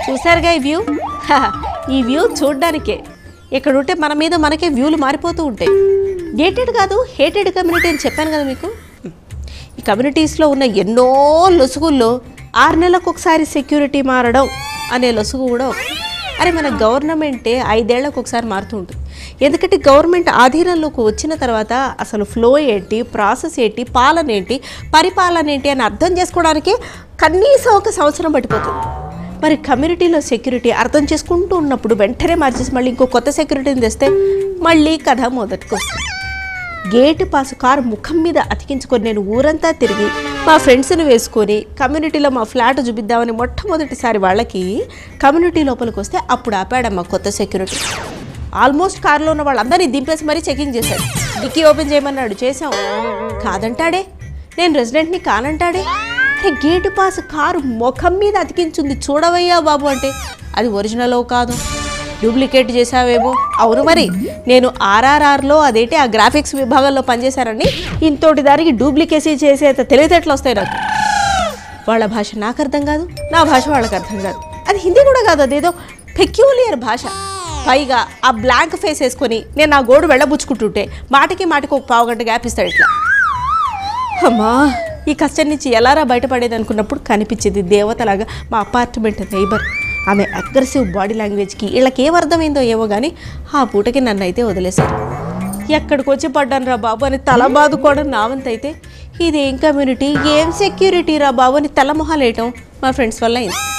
చూసారుగా ఈ వ్యూ హా, ఈ వ్యూ చూడడానికే ఇక్కడ ఉంటే మన మీద మనకే వ్యూలు మారిపోతూ ఉంటాయి గేటెడ్ కాదు హేటెడ్ కమ్యూనిటీ అని చెప్పాను కదా మీకు ఈ కమ్యూనిటీస్లో ఉన్న ఎన్నో లొసుగుల్లో ఆరు నెలలకు ఒకసారి సెక్యూరిటీ మారడం అనే లొసుగు కూడా ఒకటి. అరే మన గవర్నమెంటే ఐదేళ్లకు ఒకసారి మారుతూ ఉంటుంది ఎందుకంటే గవర్నమెంట్ ఆధీనంలోకి వచ్చిన తర్వాత అసలు ఫ్లో ఏంటి ప్రాసెస్ ఏంటి పాలన ఏంటి పరిపాలన ఏంటి అని అర్థం చేసుకోవడానికి కనీసం ఒక సంవత్సరం పట్టిపోతుంది మరి కమ్యూనిటీలో సెక్యూరిటీ అర్థం చేసుకుంటూ ఉన్నప్పుడు వెంటనే మార్చేసి మళ్ళీ ఇంకో కొత్త సెక్యూరిటీని తెస్తే మళ్ళీ కథ మొదటికి వస్తుంది గేటు పాసు కారు ముఖం మీద అతికించుకొని నేను ఊరంతా తిరిగి మా ఫ్రెండ్స్ని వేసుకొని కమ్యూనిటీలో మా ఫ్లాట్ చూపిద్దామని మొట్టమొదటిసారి వాళ్ళకి కమ్యూనిటీ లోపలికి వస్తే అప్పుడు ఆపాడమ్మా కొత్త సెక్యూరిటీ ఆల్మోస్ట్ కారులో ఉన్న వాళ్ళందరినీ దింపేసి మరీ చెకింగ్ చేశాడు డిక్కీ ఓపెన్ చేయమన్నాడు చేసాం కాదంటాడే నేను రెసిడెంట్ని కానంటాడే అంటే గేటు పాస్ కారు ముఖం మీద అతికించుంది చూడవయ్యా బాబు అంటే అది ఒరిజినలో కాదు డూప్లికేట్ చేసావేమో అవును మరి నేను ఆర్ఆర్ఆర్లో అదేంటి ఆ గ్రాఫిక్స్ విభాగంలో పనిచేశానని ఇంతోటి దానికి డూప్లికేసీ చేసేంత తెలివితేటలు వస్తాయి నాకు వాళ్ళ భాష నాకు అర్థం కాదు నా భాష వాళ్ళకి అర్థం కాదు అది హిందీ కూడా కాదు అదేదో పెక్యూలియర్ భాష పైగా ఆ బ్లాంక్ ఫేస్ వేసుకొని నేను నా గోడు వెళ్ళబుచ్చుకుంటుంటే మాటకి మాటకి ఒక పావు గంట గ్యాప్ ఇస్తాడు ఇట్లా అమ్మా ఈ కష్టం నుంచి ఎలారా బయటపడేది అనుకున్నప్పుడు కనిపించేది దేవతలాగా మా అపార్ట్మెంట్ నైబర్ ఆమె అగ్రెసివ్ బాడీ లాంగ్వేజ్కి వీళ్ళకి ఏం అర్థమైందో ఏమో కానీ ఆ పూటకి నన్ను అయితే వదిలేశారు ఎక్కడికి వచ్చి పడ్డాను రా బాబు అని తల బాదుకోవడం నా వంతు అయితే ఇదేం కమ్యూనిటీ ఏం సెక్యూరిటీ రా బాబు అని తల మొహాలేయటం మా ఫ్రెండ్స్ వల్ల అయింది